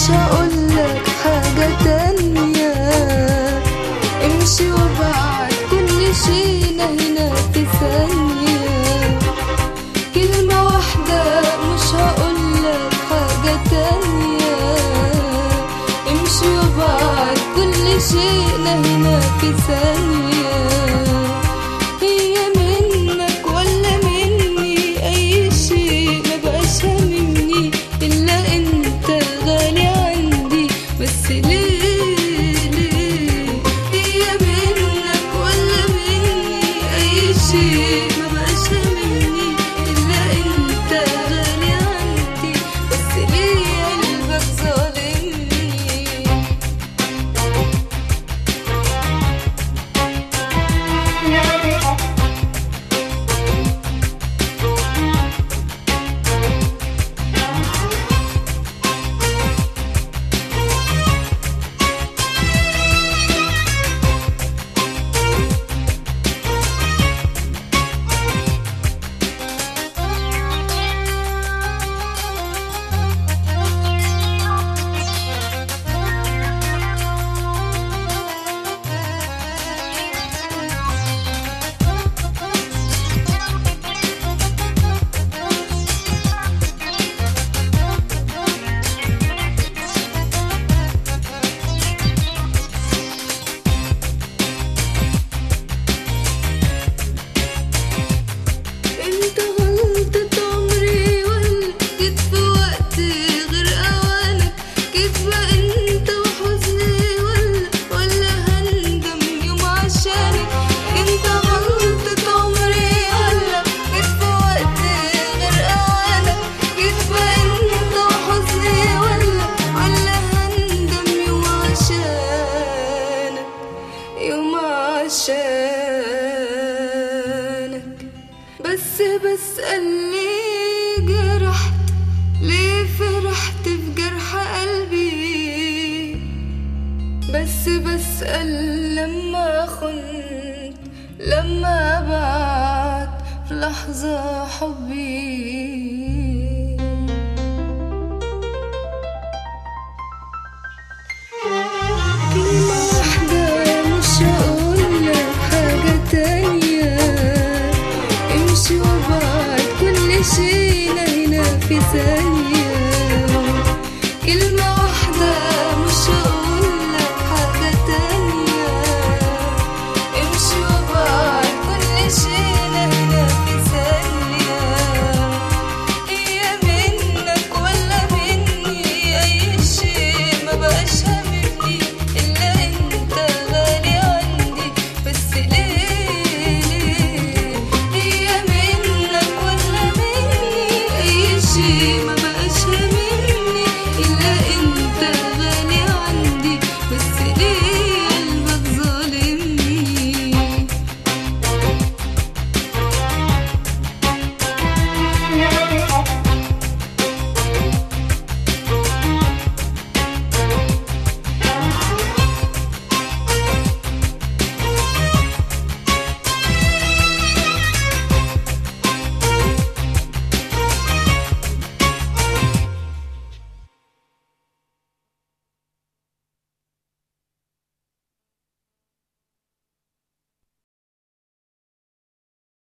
مش هقولك حاجة تانية امشي وبعد كل شيء هنا في ثانية كلمة واحدة مش هقولك حاجة تانية امشي وبعد كل شيء هنا في ثانية هي منك ولا مني أي شيء مبقاش هاممني إلا أنت غالي عندي بس ليه ليه هي منك ولا مني أي شيء مبقاش هاممني إلا أنت غالي عندي بس ليه قلبك ظالمني انت غلطة عمري ولا جيت في وقت غير اوانك جيت بقى انت وحزني ولا ولا هندم يوم عشانك انت غلطة عمري ولا جيت في وقت غير اوانك جيت بقى انت وحزني ولا ولا هندم يوم عشانك يوم عشانك بس بسأل ليه جرحت ليه فرحت في جرح قلبي بس بسأل لما خنت لما بعت في لحظة حبي كلمة واحدة مش هقولك حاجة تانية امشي وبعد كل شيء هنا في ثانية